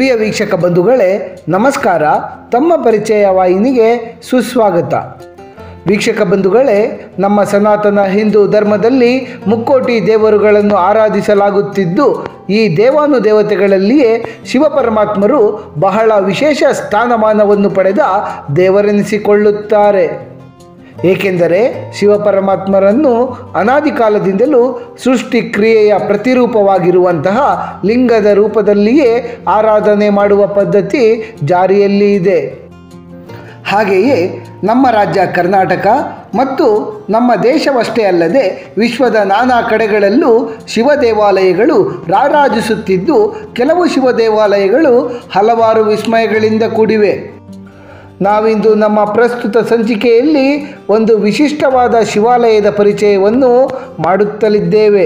ಪ್ರಿಯ ವೀಕ್ಷಕ ಬಂಧುಗಳೇ ನಮಸ್ಕಾರ ತಮ್ಮ ಪರಿಚಯ ವಾಹಿನಿಗೆ ಸುಸ್ವಾಗತ ವೀಕ್ಷಕ ಬಂಧುಗಳೇ ನಮ್ಮ ಸನಾತನ ಹಿಂದೂ ಧರ್ಮದಲ್ಲಿ ಮುಕ್ಕೋಟಿ ದೇವರುಗಳನ್ನು ಆರಾಧಿಸಲಾಗುತ್ತಿದ್ದು ಈ ದೇವಾನುದೇವತೆಗಳಲ್ಲಿಯೇ ಶಿವಪರಮಾತ್ಮರು ಬಹಳ ವಿಶೇಷ ಸ್ಥಾನಮಾನವನ್ನು ಪಡೆದ ದೇವರೆನಿಸಿಕೊಳ್ಳುತ್ತಾರೆ ಏಕೆಂದರೆ ಶಿವಪರಮಾತ್ಮರನ್ನು ಅನಾದಿ ಕಾಲದಿಂದಲೂ ಸೃಷ್ಟಿ ಕ್ರಿಯೆಯ ಪ್ರತಿರೂಪವಾಗಿರುವಂತಹ ಲಿಂಗದ ರೂಪದಲ್ಲಿಯೇ ಆರಾಧನೆ ಮಾಡುವ ಪದ್ಧತಿ ಜಾರಿಯಲ್ಲಿ ಇದೆ ಹಾಗೆಯೇ ನಮ್ಮ ರಾಜ್ಯ ಕರ್ನಾಟಕ ಮತ್ತು ನಮ್ಮ ದೇಶವಷ್ಟೇ ಅಲ್ಲದೆ ವಿಶ್ವದ ನಾನಾ ಕಡೆಗಳಲ್ಲೂ ಶಿವ ದೇವಾಲಯಗಳು ರಾರಾಜಿಸುತ್ತಿದ್ದು ಕೆಲವು ಶಿವ ದೇವಾಲಯಗಳು ಹಲವಾರು ವಿಸ್ಮಯಗಳಿಂದ ಕೂಡಿವೆ ನಾವಿಂದು ನಮ್ಮ ಪ್ರಸ್ತುತ ಸಂಚಿಕೆಯಲ್ಲಿ ಒಂದು ವಿಶಿಷ್ಟವಾದ ಶಿವಾಲಯದ ಪರಿಚಯವನ್ನು ಮಾಡುತ್ತಲಿದ್ದೇವೆ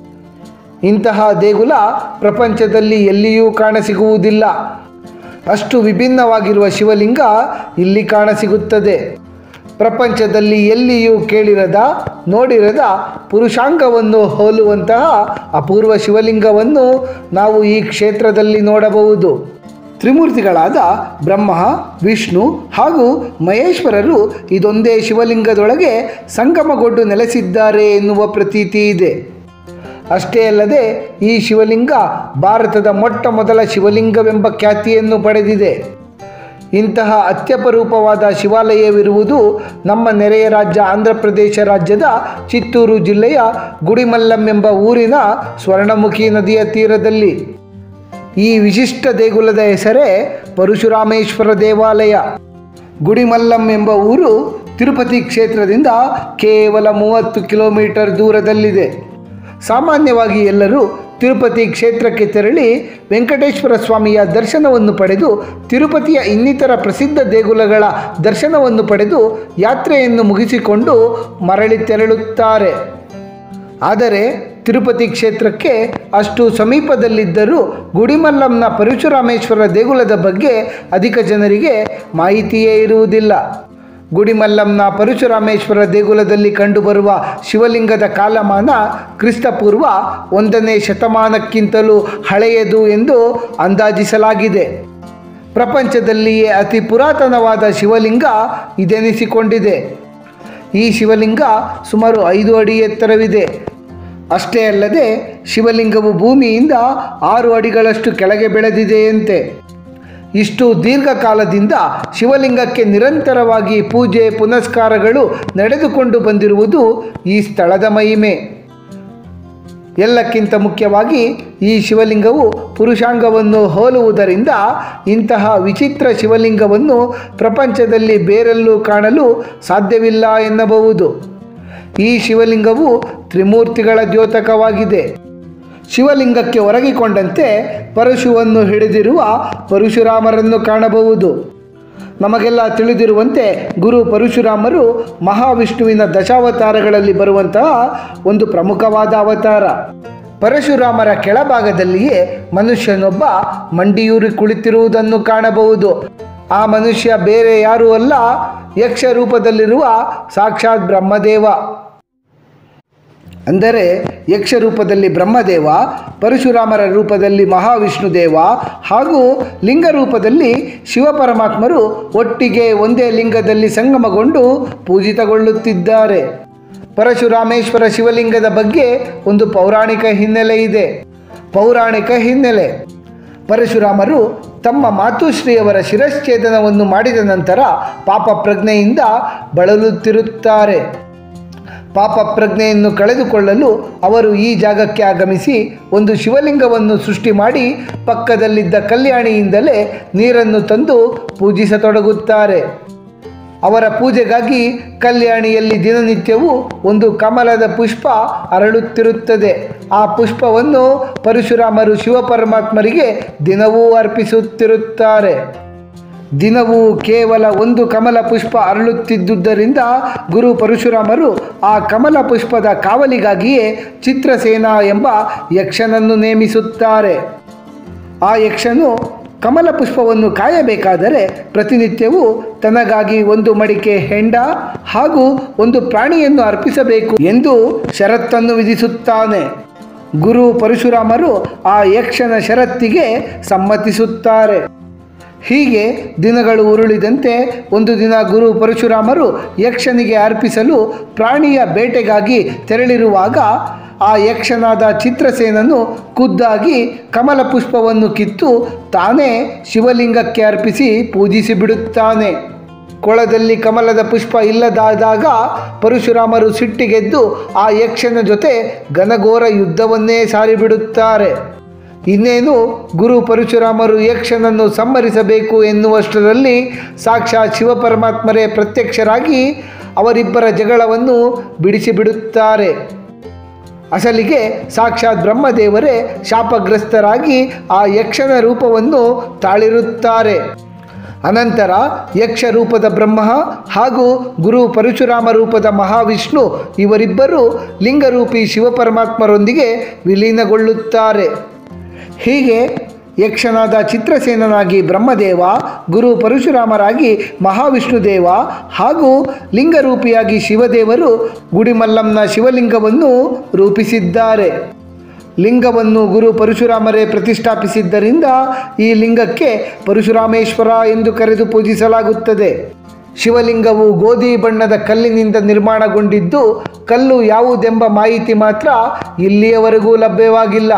ಇಂತಹ ದೇಗುಲ ಪ್ರಪಂಚದಲ್ಲಿ ಎಲ್ಲಿಯೂ ಕಾಣಸಿಗುವುದಿಲ್ಲ ಅಷ್ಟು ವಿಭಿನ್ನವಾಗಿರುವ ಶಿವಲಿಂಗ ಇಲ್ಲಿ ಕಾಣಸಿಗುತ್ತದೆ ಪ್ರಪಂಚದಲ್ಲಿ ಎಲ್ಲಿಯೂ ಕೇಳಿರದ ನೋಡಿರದ ಪುರುಷಾಂಗವನ್ನು ಹೋಲುವಂತಹ ಅಪೂರ್ವ ಶಿವಲಿಂಗವನ್ನು ನಾವು ಈ ಕ್ಷೇತ್ರದಲ್ಲಿ ನೋಡಬಹುದು ತ್ರಿಮೂರ್ತಿಗಳಾದ ಬ್ರಹ್ಮ ವಿಷ್ಣು ಹಾಗೂ ಮಹೇಶ್ವರರು ಇದೊಂದೇ ಶಿವಲಿಂಗದೊಳಗೆ ಸಂಗಮಗೊಂಡು ನೆಲೆಸಿದ್ದಾರೆ ಎನ್ನುವ ಪ್ರತೀತಿ ಇದೆ ಅಷ್ಟೇ ಅಲ್ಲದೆ ಈ ಶಿವಲಿಂಗ ಭಾರತದ ಮೊಟ್ಟ ಮೊದಲ ಶಿವಲಿಂಗವೆಂಬ ಖ್ಯಾತಿಯನ್ನು ಪಡೆದಿದೆ ಇಂತಹ ಅತ್ಯಪರೂಪವಾದ ಶಿವಾಲಯವಿರುವುದು ನಮ್ಮ ನೆರೆಯ ರಾಜ್ಯ ಆಂಧ್ರ ಪ್ರದೇಶ ರಾಜ್ಯದ ಚಿತ್ತೂರು ಜಿಲ್ಲೆಯ ಗುಡಿಮಲ್ಲಂ ಎಂಬ ಊರಿನ ಸ್ವರ್ಣಮುಖಿ ನದಿಯ ತೀರದಲ್ಲಿ ಈ ವಿಶಿಷ್ಟ ದೇಗುಲದ ಹೆಸರೇ ಪರಶುರಾಮೇಶ್ವರ ದೇವಾಲಯ ಗುಡಿಮಲ್ಲಂ ಎಂಬ ಊರು ತಿರುಪತಿ ಕ್ಷೇತ್ರದಿಂದ ಕೇವಲ ಮೂವತ್ತು ಕಿಲೋಮೀಟರ್ ದೂರದಲ್ಲಿದೆ ಸಾಮಾನ್ಯವಾಗಿ ಎಲ್ಲರೂ ತಿರುಪತಿ ಕ್ಷೇತ್ರಕ್ಕೆ ತೆರಳಿ ವೆಂಕಟೇಶ್ವರ ಸ್ವಾಮಿಯ ದರ್ಶನವನ್ನು ಪಡೆದು ತಿರುಪತಿಯ ಇನ್ನಿತರ ಪ್ರಸಿದ್ಧ ದೇಗುಲಗಳ ದರ್ಶನವನ್ನು ಪಡೆದು ಯಾತ್ರೆಯನ್ನು ಮುಗಿಸಿಕೊಂಡು ಮರಳಿ ತೆರಳುತ್ತಾರೆ ಆದರೆ ತಿರುಪತಿ ಕ್ಷೇತ್ರಕ್ಕೆ ಅಷ್ಟು ಸಮೀಪದಲ್ಲಿದ್ದರೂ ಗುಡಿಮಲ್ಲಂನ ಪರಶುರಾಮೇಶ್ವರ ದೇಗುಲದ ಬಗ್ಗೆ ಅಧಿಕ ಜನರಿಗೆ ಮಾಹಿತಿಯೇ ಇರುವುದಿಲ್ಲ ಗುಡಿಮಲ್ಲಂನ ಪರಶುರಾಮೇಶ್ವರ ದೇಗುಲದಲ್ಲಿ ಕಂಡುಬರುವ ಶಿವಲಿಂಗದ ಕಾಲಮಾನ ಕ್ರಿಸ್ತಪೂರ್ವ ಒಂದನೇ ಶತಮಾನಕ್ಕಿಂತಲೂ ಹಳೆಯದು ಎಂದು ಅಂದಾಜಿಸಲಾಗಿದೆ ಪ್ರಪಂಚದಲ್ಲಿಯೇ ಅತಿ ಪುರಾತನವಾದ ಶಿವಲಿಂಗ ಇದೆನಿಸಿಕೊಂಡಿದೆ ಈ ಶಿವಲಿಂಗ ಸುಮಾರು ಐದು ಅಡಿ ಎತ್ತರವಿದೆ ಅಷ್ಟೇ ಅಲ್ಲದೆ ಶಿವಲಿಂಗವು ಭೂಮಿಯಿಂದ ಆರು ಅಡಿಗಳಷ್ಟು ಕೆಳಗೆ ಬೆಳೆದಿದೆಯಂತೆ ಇಷ್ಟು ದೀರ್ಘಕಾಲದಿಂದ ಶಿವಲಿಂಗಕ್ಕೆ ನಿರಂತರವಾಗಿ ಪೂಜೆ ಪುನಸ್ಕಾರಗಳು ನಡೆದುಕೊಂಡು ಬಂದಿರುವುದು ಈ ಸ್ಥಳದ ಮಹಿಮೆ ಎಲ್ಲಕ್ಕಿಂತ ಮುಖ್ಯವಾಗಿ ಈ ಶಿವಲಿಂಗವು ಪುರುಷಾಂಗವನ್ನು ಹೋಲುವುದರಿಂದ ಇಂತಹ ವಿಚಿತ್ರ ಶಿವಲಿಂಗವನ್ನು ಪ್ರಪಂಚದಲ್ಲಿ ಬೇರೆಲ್ಲೂ ಕಾಣಲು ಸಾಧ್ಯವಿಲ್ಲ ಎನ್ನಬಹುದು ಈ ಶಿವಲಿಂಗವು ತ್ರಿಮೂರ್ತಿಗಳ ದ್ಯೋತಕವಾಗಿದೆ ಶಿವಲಿಂಗಕ್ಕೆ ಒರಗಿಕೊಂಡಂತೆ ಪರಶುವನ್ನು ಹಿಡಿದಿರುವ ಪರಶುರಾಮರನ್ನು ಕಾಣಬಹುದು ನಮಗೆಲ್ಲ ತಿಳಿದಿರುವಂತೆ ಗುರು ಪರಶುರಾಮರು ಮಹಾವಿಷ್ಣುವಿನ ದಶಾವತಾರಗಳಲ್ಲಿ ಬರುವಂತಹ ಒಂದು ಪ್ರಮುಖವಾದ ಅವತಾರ ಪರಶುರಾಮರ ಕೆಳಭಾಗದಲ್ಲಿಯೇ ಮನುಷ್ಯನೊಬ್ಬ ಮಂಡಿಯೂರಿ ಕುಳಿತಿರುವುದನ್ನು ಕಾಣಬಹುದು ಆ ಮನುಷ್ಯ ಬೇರೆ ಯಾರೂ ಅಲ್ಲ ಯಕ್ಷ ರೂಪದಲ್ಲಿರುವ ಸಾಕ್ಷಾತ್ ಬ್ರಹ್ಮದೇವ ಅಂದರೆ ಯಕ್ಷ ರೂಪದಲ್ಲಿ ಬ್ರಹ್ಮದೇವ ಪರಶುರಾಮರ ರೂಪದಲ್ಲಿ ಮಹಾವಿಷ್ಣು ದೇವ ಹಾಗೂ ಲಿಂಗ ರೂಪದಲ್ಲಿ ಶಿವಪರಮಾತ್ಮರು ಒಟ್ಟಿಗೆ ಒಂದೇ ಲಿಂಗದಲ್ಲಿ ಸಂಗಮಗೊಂಡು ಪೂಜಿತಗೊಳ್ಳುತ್ತಿದ್ದಾರೆ ಪರಶುರಾಮೇಶ್ವರ ಶಿವಲಿಂಗದ ಬಗ್ಗೆ ಒಂದು ಪೌರಾಣಿಕ ಹಿನ್ನೆಲೆ ಇದೆ ಪೌರಾಣಿಕ ಹಿನ್ನೆಲೆ ಪರಶುರಾಮರು ತಮ್ಮ ಮಾತುಶ್ರೀಯವರ ಶಿರಶ್ಛೇದನವನ್ನು ಮಾಡಿದ ನಂತರ ಪಾಪ ಪ್ರಜ್ಞೆಯಿಂದ ಬಳಲುತ್ತಿರುತ್ತಾರೆ ಪಾಪ ಪ್ರಜ್ಞೆಯನ್ನು ಕಳೆದುಕೊಳ್ಳಲು ಅವರು ಈ ಜಾಗಕ್ಕೆ ಆಗಮಿಸಿ ಒಂದು ಶಿವಲಿಂಗವನ್ನು ಸೃಷ್ಟಿ ಮಾಡಿ ಪಕ್ಕದಲ್ಲಿದ್ದ ಕಲ್ಯಾಣಿಯಿಂದಲೇ ನೀರನ್ನು ತಂದು ಪೂಜಿಸತೊಡಗುತ್ತಾರೆ ಅವರ ಪೂಜೆಗಾಗಿ ಕಲ್ಯಾಣಿಯಲ್ಲಿ ದಿನನಿತ್ಯವೂ ಒಂದು ಕಮಲದ ಪುಷ್ಪ ಅರಳುತ್ತಿರುತ್ತದೆ ಆ ಪುಷ್ಪವನ್ನು ಪರಶುರಾಮರು ಶಿವಪರಮಾತ್ಮರಿಗೆ ದಿನವೂ ಅರ್ಪಿಸುತ್ತಿರುತ್ತಾರೆ ದಿನವೂ ಕೇವಲ ಒಂದು ಕಮಲ ಪುಷ್ಪ ಅರಳುತ್ತಿದ್ದುದರಿಂದ ಗುರು ಪರಶುರಾಮರು ಆ ಕಮಲ ಪುಷ್ಪದ ಕಾವಲಿಗಾಗಿಯೇ ಚಿತ್ರಸೇನ ಎಂಬ ಯಕ್ಷನನ್ನು ನೇಮಿಸುತ್ತಾರೆ ಆ ಯಕ್ಷನು ಕಮಲ ಪುಷ್ಪವನ್ನು ಕಾಯಬೇಕಾದರೆ ಪ್ರತಿನಿತ್ಯವೂ ತನಗಾಗಿ ಒಂದು ಮಡಿಕೆ ಹೆಂಡ ಹಾಗೂ ಒಂದು ಪ್ರಾಣಿಯನ್ನು ಅರ್ಪಿಸಬೇಕು ಎಂದು ಷರತ್ತನ್ನು ವಿಧಿಸುತ್ತಾನೆ ಗುರು ಪರಶುರಾಮರು ಆ ಯಕ್ಷನ ಷರತ್ತಿಗೆ ಸಮ್ಮತಿಸುತ್ತಾರೆ ಹೀಗೆ ದಿನಗಳು ಉರುಳಿದಂತೆ ಒಂದು ದಿನ ಗುರು ಪರಶುರಾಮರು ಯಕ್ಷನಿಗೆ ಅರ್ಪಿಸಲು ಪ್ರಾಣಿಯ ಬೇಟೆಗಾಗಿ ತೆರಳಿರುವಾಗ ಆ ಯಕ್ಷನಾದ ಚಿತ್ರಸೇನನು ಖುದ್ದಾಗಿ ಕಮಲ ಪುಷ್ಪವನ್ನು ಕಿತ್ತು ತಾನೇ ಶಿವಲಿಂಗಕ್ಕೆ ಅರ್ಪಿಸಿ ಪೂಜಿಸಿ ಬಿಡುತ್ತಾನೆ ಕೊಳದಲ್ಲಿ ಕಮಲದ ಪುಷ್ಪ ಇಲ್ಲದಾದಾಗ ಪರಶುರಾಮರು ಸಿಟ್ಟಿಗೆದ್ದು ಆ ಯಕ್ಷನ ಜೊತೆ ಘನಘೋರ ಯುದ್ಧವನ್ನೇ ಸಾರಿಬಿಡುತ್ತಾರೆ ಇನ್ನೇನು ಗುರು ಪರಶುರಾಮರು ಯಕ್ಷನನ್ನು ಸಂಹರಿಸಬೇಕು ಎನ್ನುವಷ್ಟರಲ್ಲಿ ಸಾಕ್ಷಾತ್ ಶಿವಪರಮಾತ್ಮರೇ ಪ್ರತ್ಯಕ್ಷರಾಗಿ ಅವರಿಬ್ಬರ ಜಗಳವನ್ನು ಬಿಡಿಸಿಬಿಡುತ್ತಾರೆ ಅಸಲಿಗೆ ಸಾಕ್ಷಾತ್ ಬ್ರಹ್ಮದೇವರೇ ಶಾಪಗ್ರಸ್ತರಾಗಿ ಆ ಯಕ್ಷನ ರೂಪವನ್ನು ತಾಳಿರುತ್ತಾರೆ ಅನಂತರ ಯಕ್ಷ ರೂಪದ ಬ್ರಹ್ಮ ಹಾಗೂ ಗುರು ಪರಶುರಾಮ ರೂಪದ ಮಹಾವಿಷ್ಣು ಇವರಿಬ್ಬರು ಲಿಂಗರೂಪಿ ಶಿವಪರಮಾತ್ಮರೊಂದಿಗೆ ವಿಲೀನಗೊಳ್ಳುತ್ತಾರೆ ಹೀಗೆ ಯಕ್ಷನಾದ ಚಿತ್ರಸೇನನಾಗಿ ಬ್ರಹ್ಮದೇವ ಗುರು ಪರಶುರಾಮರಾಗಿ ಮಹಾವಿಷ್ಣು ದೇವ ಹಾಗೂ ಲಿಂಗರೂಪಿಯಾಗಿ ಶಿವದೇವರು ಗುಡಿಮಲ್ಲಂನ ಶಿವಲಿಂಗವನ್ನು ರೂಪಿಸಿದ್ದಾರೆ ಲಿಂಗವನ್ನು ಗುರು ಪರಶುರಾಮರೇ ಪ್ರತಿಷ್ಠಾಪಿಸಿದ್ದರಿಂದ ಈ ಲಿಂಗಕ್ಕೆ ಪರಶುರಾಮೇಶ್ವರ ಎಂದು ಕರೆದು ಪೂಜಿಸಲಾಗುತ್ತದೆ ಶಿವಲಿಂಗವು ಗೋಧಿ ಬಣ್ಣದ ಕಲ್ಲಿನಿಂದ ನಿರ್ಮಾಣಗೊಂಡಿದ್ದು ಕಲ್ಲು ಯಾವುದೆಂಬ ಮಾಹಿತಿ ಮಾತ್ರ ಇಲ್ಲಿಯವರೆಗೂ ಲಭ್ಯವಾಗಿಲ್ಲ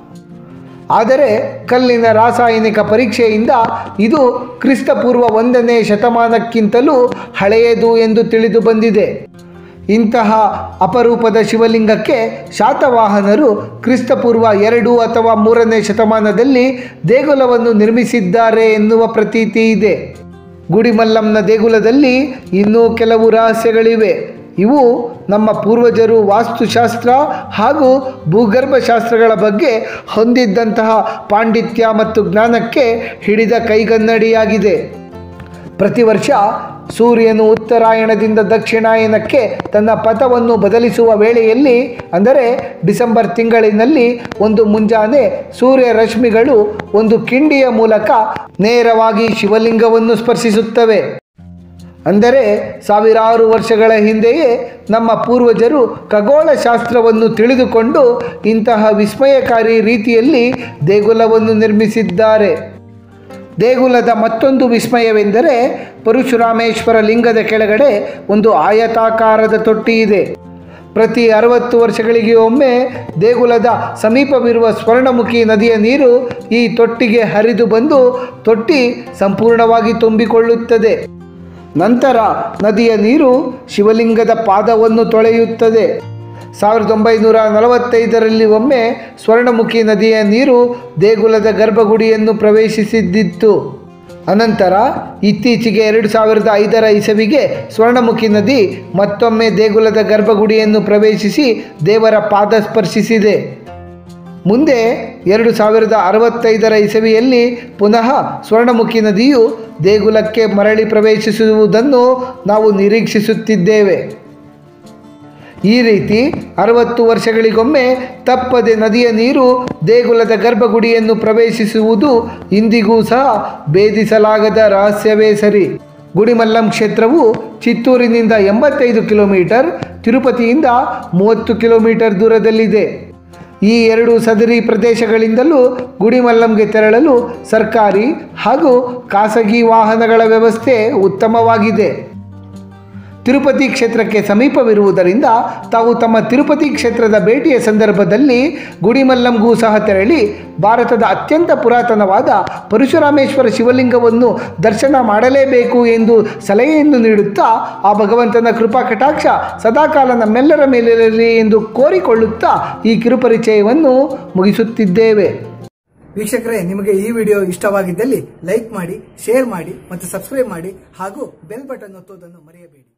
ಆದರೆ ಕಲ್ಲಿನ ರಾಸಾಯನಿಕ ಪರೀಕ್ಷೆಯಿಂದ ಇದು ಕ್ರಿಸ್ತಪೂರ್ವ ಒಂದನೇ ಶತಮಾನಕ್ಕಿಂತಲೂ ಹಳೆಯದು ಎಂದು ತಿಳಿದು ಬಂದಿದೆ ಇಂತಹ ಅಪರೂಪದ ಶಿವಲಿಂಗಕ್ಕೆ ಶಾತವಾಹನರು ಕ್ರಿಸ್ತಪೂರ್ವ ಎರಡು ಅಥವಾ ಮೂರನೇ ಶತಮಾನದಲ್ಲಿ ದೇಗುಲವನ್ನು ನಿರ್ಮಿಸಿದ್ದಾರೆ ಎನ್ನುವ ಪ್ರತೀತಿ ಇದೆ ಗುಡಿಮಲ್ಲಂನ ದೇಗುಲದಲ್ಲಿ ಇನ್ನೂ ಕೆಲವು ರಹಸ್ಯಗಳಿವೆ ಇವು ನಮ್ಮ ಪೂರ್ವಜರು ವಾಸ್ತುಶಾಸ್ತ್ರ ಹಾಗೂ ಭೂಗರ್ಭಶಾಸ್ತ್ರಗಳ ಬಗ್ಗೆ ಹೊಂದಿದ್ದಂತಹ ಪಾಂಡಿತ್ಯ ಮತ್ತು ಜ್ಞಾನಕ್ಕೆ ಹಿಡಿದ ಕೈಗನ್ನಡಿಯಾಗಿದೆ ಪ್ರತಿ ವರ್ಷ ಸೂರ್ಯನು ಉತ್ತರಾಯಣದಿಂದ ದಕ್ಷಿಣಾಯನಕ್ಕೆ ತನ್ನ ಪಥವನ್ನು ಬದಲಿಸುವ ವೇಳೆಯಲ್ಲಿ ಅಂದರೆ ಡಿಸೆಂಬರ್ ತಿಂಗಳಿನಲ್ಲಿ ಒಂದು ಮುಂಜಾನೆ ಸೂರ್ಯ ರಶ್ಮಿಗಳು ಒಂದು ಕಿಂಡಿಯ ಮೂಲಕ ನೇರವಾಗಿ ಶಿವಲಿಂಗವನ್ನು ಸ್ಪರ್ಶಿಸುತ್ತವೆ ಅಂದರೆ ಸಾವಿರಾರು ವರ್ಷಗಳ ಹಿಂದೆಯೇ ನಮ್ಮ ಪೂರ್ವಜರು ಖಗೋಳಶಾಸ್ತ್ರವನ್ನು ತಿಳಿದುಕೊಂಡು ಇಂತಹ ವಿಸ್ಮಯಕಾರಿ ರೀತಿಯಲ್ಲಿ ದೇಗುಲವನ್ನು ನಿರ್ಮಿಸಿದ್ದಾರೆ ದೇಗುಲದ ಮತ್ತೊಂದು ವಿಸ್ಮಯವೆಂದರೆ ಪರಶುರಾಮೇಶ್ವರ ಲಿಂಗದ ಕೆಳಗಡೆ ಒಂದು ಆಯತಾಕಾರದ ತೊಟ್ಟಿ ಇದೆ ಪ್ರತಿ ಅರವತ್ತು ವರ್ಷಗಳಿಗೆ ಒಮ್ಮೆ ದೇಗುಲದ ಸಮೀಪವಿರುವ ಸ್ವರ್ಣಮುಖಿ ನದಿಯ ನೀರು ಈ ತೊಟ್ಟಿಗೆ ಹರಿದು ಬಂದು ತೊಟ್ಟಿ ಸಂಪೂರ್ಣವಾಗಿ ತುಂಬಿಕೊಳ್ಳುತ್ತದೆ ನಂತರ ನದಿಯ ನೀರು ಶಿವಲಿಂಗದ ಪಾದವನ್ನು ತೊಳೆಯುತ್ತದೆ ಸಾವಿರದ ಒಂಬೈನೂರ ನಲವತ್ತೈದರಲ್ಲಿ ಒಮ್ಮೆ ಸ್ವರ್ಣಮುಖಿ ನದಿಯ ನೀರು ದೇಗುಲದ ಗರ್ಭಗುಡಿಯನ್ನು ಪ್ರವೇಶಿಸಿದ್ದಿತ್ತು ಅನಂತರ ಇತ್ತೀಚೆಗೆ ಎರಡು ಸಾವಿರದ ಐದರ ಇಸವಿಗೆ ಸ್ವರ್ಣಮುಖಿ ನದಿ ಮತ್ತೊಮ್ಮೆ ದೇಗುಲದ ಗರ್ಭಗುಡಿಯನ್ನು ಪ್ರವೇಶಿಸಿ ದೇವರ ಪಾದ ಸ್ಪರ್ಶಿಸಿದೆ ಮುಂದೆ ಎರಡು ಸಾವಿರದ ಅರವತ್ತೈದರ ಇಸವಿಯಲ್ಲಿ ಪುನಃ ಸ್ವರ್ಣಮುಖಿ ನದಿಯು ದೇಗುಲಕ್ಕೆ ಮರಳಿ ಪ್ರವೇಶಿಸುವುದನ್ನು ನಾವು ನಿರೀಕ್ಷಿಸುತ್ತಿದ್ದೇವೆ ಈ ರೀತಿ ಅರವತ್ತು ವರ್ಷಗಳಿಗೊಮ್ಮೆ ತಪ್ಪದೆ ನದಿಯ ನೀರು ದೇಗುಲದ ಗರ್ಭಗುಡಿಯನ್ನು ಪ್ರವೇಶಿಸುವುದು ಇಂದಿಗೂ ಸಹ ಭೇದಿಸಲಾಗದ ರಹಸ್ಯವೇ ಸರಿ ಗುಡಿಮಲ್ಲಂ ಕ್ಷೇತ್ರವು ಚಿತ್ತೂರಿನಿಂದ ಎಂಬತ್ತೈದು ಕಿಲೋಮೀಟರ್ ತಿರುಪತಿಯಿಂದ ಮೂವತ್ತು ಕಿಲೋಮೀಟರ್ ದೂರದಲ್ಲಿದೆ ಈ ಎರಡು ಸದರಿ ಪ್ರದೇಶಗಳಿಂದಲೂ ಗುಡಿಮಲ್ಲಂಗೆ ತೆರಳಲು ಸರ್ಕಾರಿ ಹಾಗೂ ಖಾಸಗಿ ವಾಹನಗಳ ವ್ಯವಸ್ಥೆ ಉತ್ತಮವಾಗಿದೆ ತಿರುಪತಿ ಕ್ಷೇತ್ರಕ್ಕೆ ಸಮೀಪವಿರುವುದರಿಂದ ತಾವು ತಮ್ಮ ತಿರುಪತಿ ಕ್ಷೇತ್ರದ ಭೇಟಿಯ ಸಂದರ್ಭದಲ್ಲಿ ಗುಡಿಮಲ್ಲಂಗೂ ಸಹ ತೆರಳಿ ಭಾರತದ ಅತ್ಯಂತ ಪುರಾತನವಾದ ಪರಶುರಾಮೇಶ್ವರ ಶಿವಲಿಂಗವನ್ನು ದರ್ಶನ ಮಾಡಲೇಬೇಕು ಎಂದು ಸಲಹೆಯನ್ನು ನೀಡುತ್ತಾ ಆ ಭಗವಂತನ ಕೃಪಾ ಕಟಾಕ್ಷ ಸದಾಕಾಲ ನಮ್ಮೆಲ್ಲರ ಮೇಲಿರಲಿ ಎಂದು ಕೋರಿಕೊಳ್ಳುತ್ತಾ ಈ ಕಿರುಪರಿಚಯವನ್ನು ಮುಗಿಸುತ್ತಿದ್ದೇವೆ ವೀಕ್ಷಕರೇ ನಿಮಗೆ ಈ ವಿಡಿಯೋ ಇಷ್ಟವಾಗಿದ್ದಲ್ಲಿ ಲೈಕ್ ಮಾಡಿ ಶೇರ್ ಮಾಡಿ ಮತ್ತು ಸಬ್ಸ್ಕ್ರೈಬ್ ಮಾಡಿ ಹಾಗೂ ಬೆಲ್ ಬಟನ್ ಒತ್ತುವುದನ್ನು ಮರೆಯಬೇಡಿ